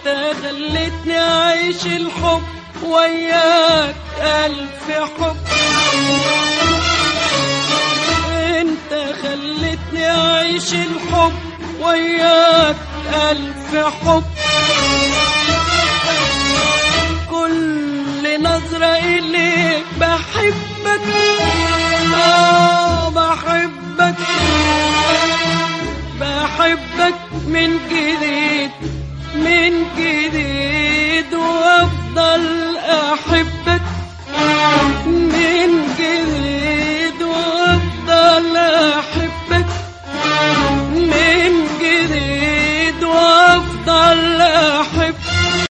انت خلتني اعيش الحب وياك الف حب انت خلتني اعيش الحب وياك الف حب كل نظرة إليك بحبك